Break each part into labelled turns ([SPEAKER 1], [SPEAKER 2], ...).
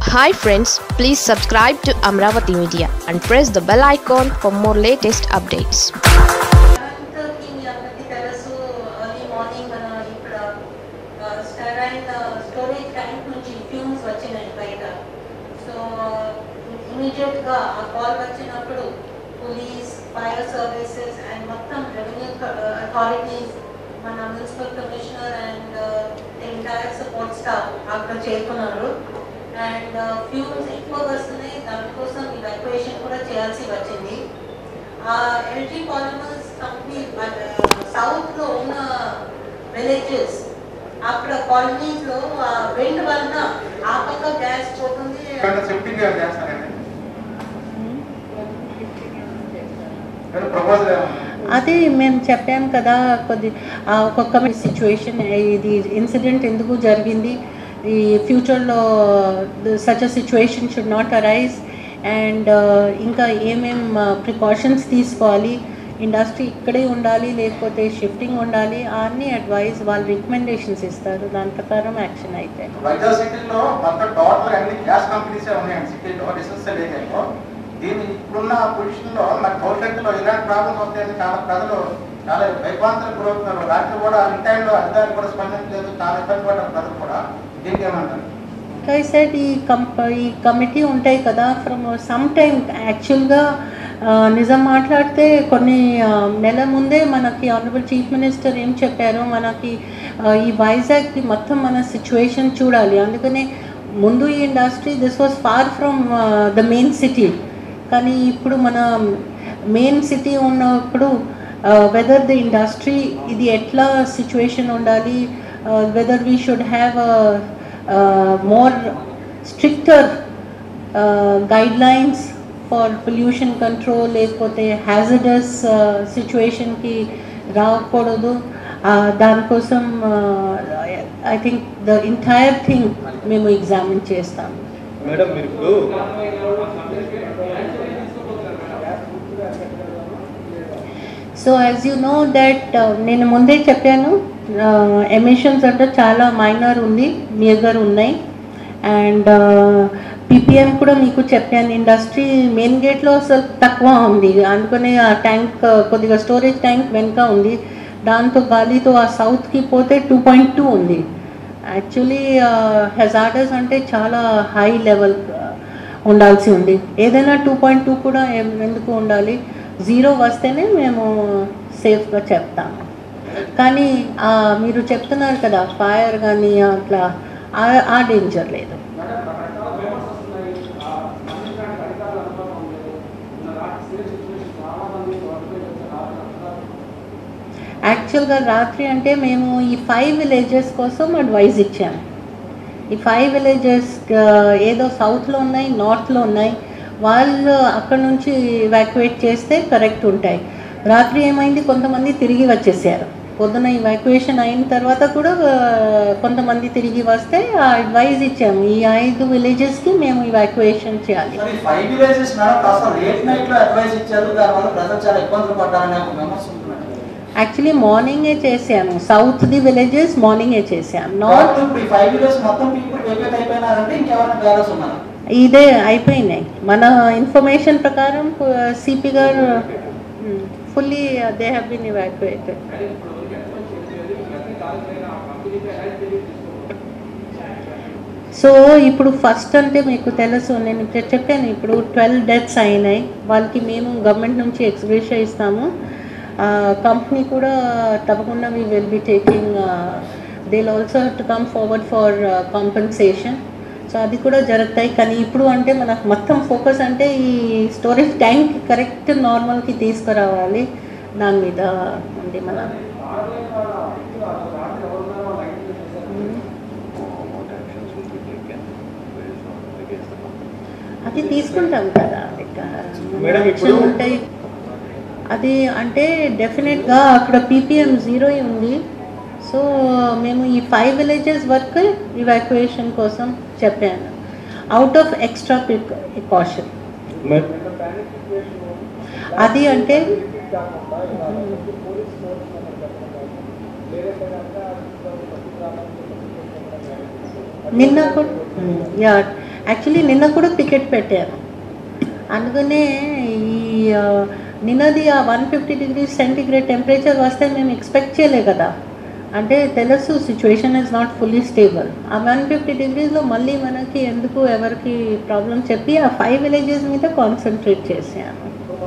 [SPEAKER 1] Hi friends please subscribe to Amaravati media and press the bell icon for more latest updates
[SPEAKER 2] కరెంట్కి మీ అందరికీ తెలుసు early morning మన ఇక్కడ స్టెరైన్ స్టోరేజ్ ట్యాంక్ నుంచి ఫ్యూమ్స్ వచ్చినాయి బయట సో ఇమీడియట్గా ఆ కాల్ వచ్చినప్పుడు పోలీస్ ఫైర్ సర్వీసెస్ అండ్ మొత్తం రెవెన్యూ అథారిటీస్ మన municipal commissioner and entire support staff అక్కడ చేరుకున్నారు అండ్ ఫ్యూమ్స్ ఎక్కువ వస్తున్నాయి దానికోసం ఇవాక్యుయేషన్ కూడా చేయాల్సి వచ్చింది ఆ ఎల్జీ పాలిమర్స్ కంపెనీ సౌత్ లో ఉన్న విలేజెస్ అక్కడ కాలనీస్ లో విండ్ వలన ఆ పక్క గ్యాస్ పోతుంది
[SPEAKER 3] ఇక్కడ షిఫ్టింగ్ చేస్తారండి ప్రపోజల్ ఏమన్నా
[SPEAKER 2] అది మేము చెప్పాం కదా కొద్ది ఆ ఒక్కొక్క సిచ్యువేషన్ ఇది ఇన్సిడెంట్ ఎందుకు జరిగింది ఈ ఫ్యూచర్లో such a situation should not arise and ఇంకా ఏమేం ప్రికాషన్స్ తీసుకోవాలి ఇండస్ట్రీ ఇక్కడే ఉండాలి లేకపోతే షిఫ్టింగ్ ఉండాలి అన్ని అడ్వైస్ వాళ్ళు రికమెండేషన్స్ ఇస్తారు దాని ప్రకారం యాక్షన్ అయితే
[SPEAKER 3] వైజాగ్ సిటీలో మొత్తం టోటల్ అన్ని గ్యాస్ కంపెనీసే ఉన్నాయండి సిటీలో రిసోర్సల్ ఏరియాలో దీని ఇప్పుడున్న పొజిషన్ లో మరి భవిష్యత్తులో ఇలాంటి ప్రాబ్లమ్స్ వస్తాయని చాలా ప్రజలు చాలా భయభ్రాంతులకు గురవుతున్నారు రాత్రి కూడా అన్ టైంలో అధికారులు కూడా స్పందించలేదు చాలా ఇబ్బంది పడ్డారు ప్రజలు కూడా దీనికి ఏమంటారు
[SPEAKER 2] ఇంకా సెట్ ఈ కంప ఈ కమిటీ ఉంటాయి కదా ఫ్రమ్ సమ్ టైమ్ యాక్చువల్గా నిజం మాట్లాడితే కొన్ని ఆ, నెల ముందే మనకి ఆనరబుల్ చీఫ్ మినిస్టర్ ఏం చెప్పారు మనకి ఆ, ఈ వైజాగ్కి మొత్తం మన సిచ్యువేషన్ చూడాలి అందుకనే ముందు ఈ industry this was far from the main city కానీ ఇప్పుడు మన మెయిన్ సిటీ ఉన్నప్పుడు వెదర్ ద ఇండస్ట్రీ ఇది ఎట్లా సిచ్యువేషన్ ఉండాలి whether we should have more stricter guidelines for pollution control లేకపోతే హ్యాజడస్ సిచ్యువేషన్కి రాకూడదు Uh, దానికోసం I think the entire thing మేము ఎగ్జామిన్ చేస్తాం
[SPEAKER 4] మేడం మీరు ఇప్పుడు
[SPEAKER 2] so as you know that నేను ముందే చెప్పాను ఎమిషన్స్ అంటే చాలా మైనర్ ఉంది నియర్ ఉన్నాయి అండ్ పీపీఎం కూడా మీకు చెప్పాను ఇండస్ట్రీ మెయిన్ గేట్లో అసలు తక్కువ ఉంది అందుకనే ఆ ట్యాంక్ కొద్దిగా స్టోరేజ్ ట్యాంక్ వెనుక ఉంది దాంతో గాలితో ఆ సౌత్కి పోతే టూ పాయింట్ టూ ఉంది యాక్చువల్లీ హెజార్డస్ అంటే చాలా హై లెవెల్ ఉండాల్సి ఉంది ఏదైనా టూ పాయింట్ టూ కూడా ఎం- ఎందుకు ఉండాలి జీరో వస్తేనే మేము సేఫ్గా చెప్తాము కానీ ఆ, మీరు చెప్తున్నారు కదా ఫైర్ కానీ అట్లా ఆ- ఆ డేంజర్ లేదు యాక్చువల్గా రాత్రి అంటే మేము ఈ ఫైవ్ విలేజెస్ కోసం అడ్వైజ్ ఇచ్చాము ఈ ఫైవ్ విలేజెస్ ఏదో సౌత్లో ఉన్నాయి నార్త్లో ఉన్నాయి వాళ్ళు అక్కడ నుంచి ఇవాక్యువేట్ చేస్తే కరెక్ట్ ఉంటాయి రాత్రి ఏమైంది కొంతమంది తిరిగి వచ్చేసారు పొద్దున ఇవాక్యుయేషన్ అయిన తర్వాత కూడా ఆ, కొంతమంది తిరిగి వస్తే ఆ అడ్వైజ్ ఇచ్చాము ఈ ఐదు విలేజెస్కి మేము ఇవాక్యుయేషన్ చేయాలి
[SPEAKER 5] మరి ఫైవ్ విలేజెస్ మేడం కాస్త లేట్ నైట్ లో అడ్వైస్ ఇచ్చారు దానివల్ల ప్రజలు చాలా ఇబ్బందులు పడ్డారని ఒక విమర్శ ఉంటున్నాడు
[SPEAKER 2] యాక్చువల్లీ మార్నింగే చేసాము సౌత్ది విలేజెస్ మార్నింగే చేసాము నార్త్
[SPEAKER 5] నార్త్ ఇప్పుడు ఈ ఫైవ్ విలేజ్ మొత్తం పీపుల్ వేకేట్ అయిపోయినారంటే ఇంకెవరైనా బ్యాలెన్స్ ఉన్నారా
[SPEAKER 2] ఇదే అయిపోయినాయి మన ఇన్ఫర్మేషన్ ప్రకారం సిపి గారు fully they have been evacuated so ఇప్పుడు ఫస్ట్ అంటే మీకు తెలుసు నేను ఇప్పుడు చెప్పాను ఇప్పుడు ట్వెల్వ్ డెత్స్ అయినాయి వాళ్ళకి మేము గవర్నమెంట్ నుంచి ఎక్స్గ్రేషియా ఇస్తాము కంపెనీ కూడా తప్పకుండా we will be taking they also to come forward for compensation so అది కూడా జరుగుతాయి కానీ ఇప్పుడు అంటే మనకు మొత్తం ఫోకస్ అంటే ఈ స్టోరేజ్ ట్యాంక్ కరెక్ట్ నార్మల్కి తీసుకురావాలి దాని మీద ఉంది మన అది తీసుకుంటాం కదా ఇక
[SPEAKER 4] మేడం, ఇప్పుడు-
[SPEAKER 2] action ఉంటాయి అది అంటే డెఫినెట్గా అక్కడ పీపీఎం జీరో ఉంది సో మేము ఈ ఫైవ్ విలేజెస్ వరకు ఇవాక్యుయేషన్ కోసం చెప్పాను అవుట్ ఆఫ్ ఎక్స్ట్రా ప్రికాషన్
[SPEAKER 4] మే-
[SPEAKER 2] అది అంటే నిన్న కూడా యా
[SPEAKER 6] యాక్చువల్లీ నిన్న కూడా పికెట్ పెట్టాను అందుకనే ఈ ఆ, నిన్నది ఆ one fifty degree centigrade temperature వస్తే మేము ఎక్స్పెక్ట్ చేయలే కదా అంటే తెలుసు situation is not fully stable ఆ వన్ ఫిఫ్టీ డిగ్రీస్లో మళ్ళీ మనకి ఎందుకు ఎవరికి ప్రాబ్లం చెప్పి ఆ ఫైవ్ విలేజెస్ మీద కాన్సన్ట్రేట్ చేశాను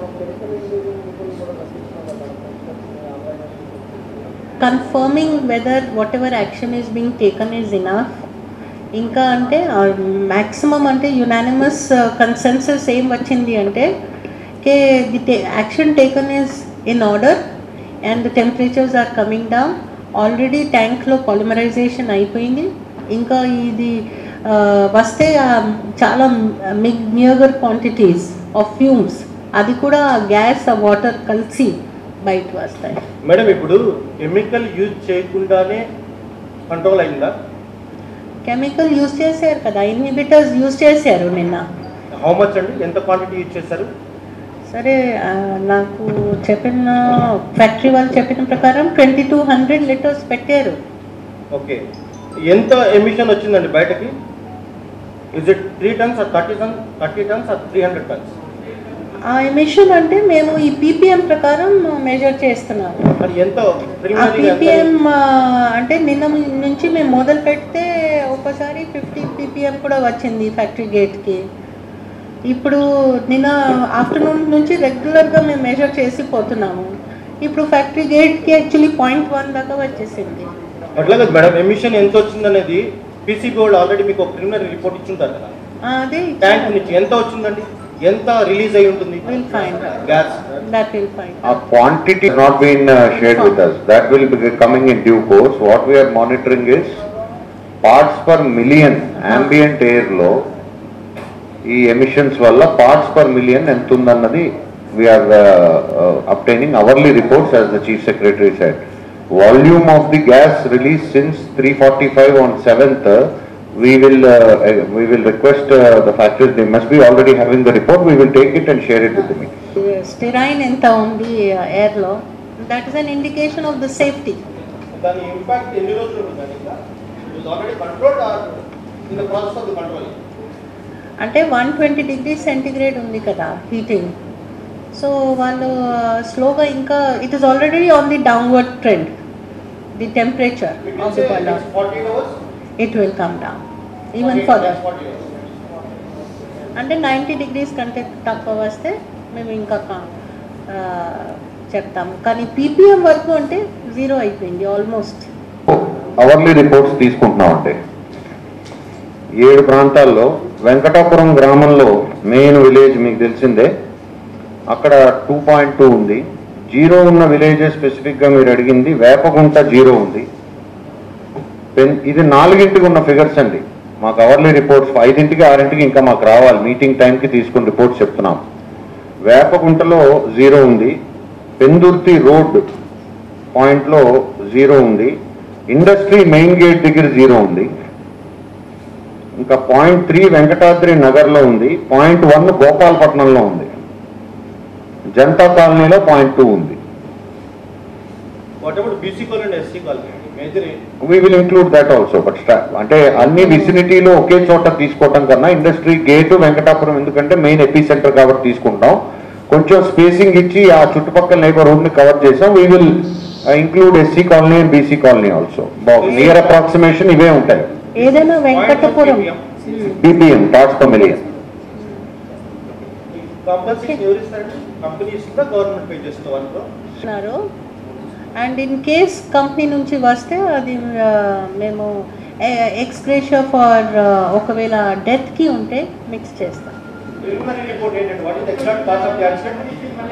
[SPEAKER 6] confirming whether whatever action is being taken is enough ఇంకా అంటే మ్యాక్సిమం అంటే యునానిమస్ కన్సెన్సస్ ఏం వచ్చింది అంటే కే the action taken is in order and the temperatures are coming down already ట్యాంక్లో పాలిమరైజేషన్ అయిపోయింది ఇంకా ఇది ఆ, వస్తే ఆ, చాలా మిగ్ మియగర్ క్వాంటిటీస్ ఆఫ్ ఫ్యూమ్స్ అది కూడా గ్యాస్ ఆ వాటర్ కలిసి బయట వస్తాయి
[SPEAKER 4] మేడం ఇప్పుడు కెమికల్ యూజ్ చేయకుండానే కంట్రోల్ అయిందా
[SPEAKER 6] కెమికల్ యూజ్ చేశారు కదా ఇన్హిబిటర్స్ యూజ్ చేశారు నిన్న
[SPEAKER 4] హౌ మచ్ అండి ఎంత క్వాంటిటీ యూజ్ చేశారు
[SPEAKER 6] సరే ఆ, నాకు చెప్పిన ఫ్యాక్టరీ వాళ్ళు చెప్పిన ప్రకారం ట్వంటీ టూ హండ్రెడ్ లీటర్స్ పెట్టారు
[SPEAKER 4] ఓకే ఎంత ఎమిషన్ వచ్చిందండి బయటకి is it three tons or thirty tons thirty tons or three hundred tons
[SPEAKER 6] ఆ ఎమిషన్ అంటే మేము ఈ పీపీఎం ప్రకారం మెజర్ చేస్తున్నాము
[SPEAKER 4] మరి ఎంత
[SPEAKER 6] ఆ
[SPEAKER 4] preliminary గా ఎంత-
[SPEAKER 6] పీపీఎం అంటే నిన్న నుంచి మేము మొదలు పెడితే ఒకసారి ఫిఫ్టీ పీపీఎం కూడా వచ్చింది ఫ్యాక్టరీ గేట్కి ఇప్పుడు నిన్న ఆఫ్టర్నూన్ నుంచి రెగ్యులర్గా మేము మెజర్ చేసి పోతున్నాము ఇప్పుడు ఫ్యాక్టరీ గేట్కి యాక్చువల్లీ పాయింట్ వన్ దాకా వచ్చేసింది
[SPEAKER 4] అట్లా కదా మేడం ఎమిషన్ ఎంత వచ్చిందనేది పీసీ గోల్డ్ ఆల్రెడీ మీకు ప్రిలిమినరీ రిపోర్ట్ ఇచ్చుంటారు కదా
[SPEAKER 6] ఆ, అదే
[SPEAKER 4] ట్యాంక్ నుంచి ఎంత వచ్చిందండి ఎంత రిలీజ్ అయి ఉంటుంది
[SPEAKER 6] will find
[SPEAKER 4] gas
[SPEAKER 6] that will find
[SPEAKER 7] Our quantity has not been uh, shared with us. That will be coming in due course. What we are monitoring is parts per million ambient air లో ఈ emissions వల్ల parts per million ఎంత ఉందన్నది we're obtaining hourly reports as the chief secretary said volume of the gas release since three forty five on seventh we will uh, uh, we will request uh, the factories they must be already having the report we will take it and share it with the media
[SPEAKER 6] styrene ఎంత ఉంది ఎయిర్లో that is an indication of the safety
[SPEAKER 4] దాని impact ఎన్ని రోజులు ఉంటుందండి ఇంకా it already controlled or in the process of the control
[SPEAKER 6] అంటే one twenty degree centigrade ఉంది కదా హీటింగ్ సో వాళ్ళు స్లోగా ఇంకా it is already on the downward trend the temperature of the బల్లాన్
[SPEAKER 4] forty hours
[SPEAKER 6] it will come down even further అంటే ninety degrees కంటే తక్కువ వస్తే మేము ఇంకా కా- ఆ, చెప్తాము కానీ పీపీఎం వరకు అంటే జీరో అయిపోయింది ఆల్మోస్ట్
[SPEAKER 7] అవర్లీ రిపోర్ట్స్ తీసుకుంటున్నాం అంటే ఏడు ప్రాంతాల్లో వెంకటాపురం గ్రామంలో మెయిన్ విలేజ్ మీకు తెలిసిందే అక్కడ టూ పాయింట్ టూ ఉంది జీరో ఉన్న విలేజెస్ స్పెసిఫిక్గా మీరు అడిగింది వేపగుంట జీరో ఉంది పెన్ ఇది నాలుగింటికి ఉన్న ఫిగర్స్ అండి మాకు అవర్లీ రిపోర్ట్స్ ఐదింటికి ఆరింటికి ఇంకా మాకు రావాలి మీటింగ్ టైంకి తీసుకుని రిపోర్ట్స్ చెప్తున్నాం వేపగుంటలో జీరో ఉంది పెందుర్తి రోడ్ పాయింట్లో జీరో ఉంది ఇండస్ట్రీ మెయిన్ గేట్ దగ్గర జీరో ఉంది ఇంకా పాయింట్ త్రీ వెంకటాద్రి నగర్లో ఉంది పాయింట్ వన్ గోపాలపట్నంలో ఉంది జనతా కాలనీలో పాయింట్ టూ ఉంది
[SPEAKER 4] what about B C colony and S C colony major
[SPEAKER 7] we will include that also but అంటే అన్ని విసినిటీలో ఒకే చోట తీసుకోవటం కన్నా ఇండస్ట్రీ గేటు వెంకటాపురం ఎందుకంటే మెయిన్ ఎపీ సెంటర్ కాబట్టి తీసుకుంటాం కొంచెం స్పేసింగ్ ఇచ్చి ఆ చుట్టుపక్కల నైబర్హుడ్ ని కవర్ చేసాం we will include S C colony and B C colony also near approximation ఇవే ఉంటాయి
[SPEAKER 6] ఏదైనా వెంకటపురం
[SPEAKER 7] బీపీఎం టాట్స్ పర్ మిలియన్
[SPEAKER 4] కాంపన్సేషన్ ఎవరు ఇస్తారండి కంపెనీ ఇస్తుందా గవర్నమెంట్ పే చేస్తుందా వాళ్ళు
[SPEAKER 6] ఉన్నారు అండ్ ఇన్ కేస్ కంపెనీ నుంచి వస్తే అది ఆ, మేము ఎక్స్గ్రేషియో ఫర్ ఒకవేళ డెత్కి ఉంటే మిక్స్ చేస్తాం
[SPEAKER 4] ప్రిలిమినరీ రిపోర్ట్ ఏంటంటే what is exact cost of the accident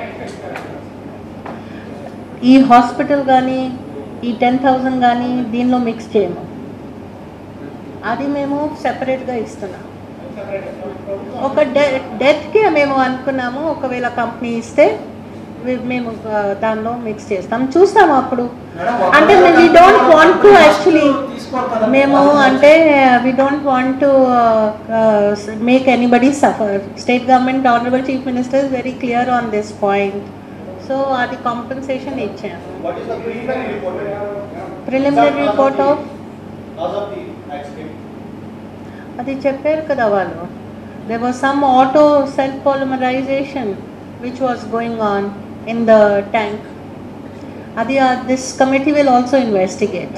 [SPEAKER 6] ఈ హాస్పిటల్ కానీ ఈ టెన్ థౌజండ్ కానీ దీనిలో మిక్స్ చేయము అది మేము సెపరేట్గా ఇస్తున్నాం ఒక డె డెత్కి మేము అనుకున్నాము ఒకవేళ కంపెనీ ఇస్తే వి- మేము ఆ, దానిలో మిక్స్ చేస్తాం చూస్తాము అప్పుడు అంటే we don't want to actually మేము అంటే we don't want to make anybody suffer state government honourable chief minister is very clear on this point so అది కాంపెన్సేషన్ ఇచ్చాము
[SPEAKER 4] what is the preliminary report
[SPEAKER 6] preliminary report of
[SPEAKER 4] cost of the accident
[SPEAKER 6] అది చెప్పారు కదా వాళ్ళు they was some auto self polymerization which was going on in the tank అది this committee will also investigate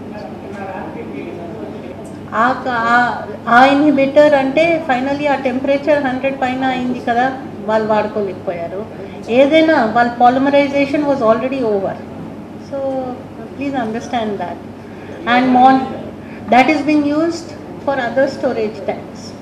[SPEAKER 6] ఆ క- ఆ- ఆ ఇన్హిబిటర్ అంటే ఫైనలీ ఆ టెంపరేచర్ హండ్రెడ్ పైన అయింది కదా వాళ్ళు వాడుకోలేకపోయారు ఏదైనా వాళ్ళ polymerization was already over so please understand that and మోన్ that is being used for other storage tanks.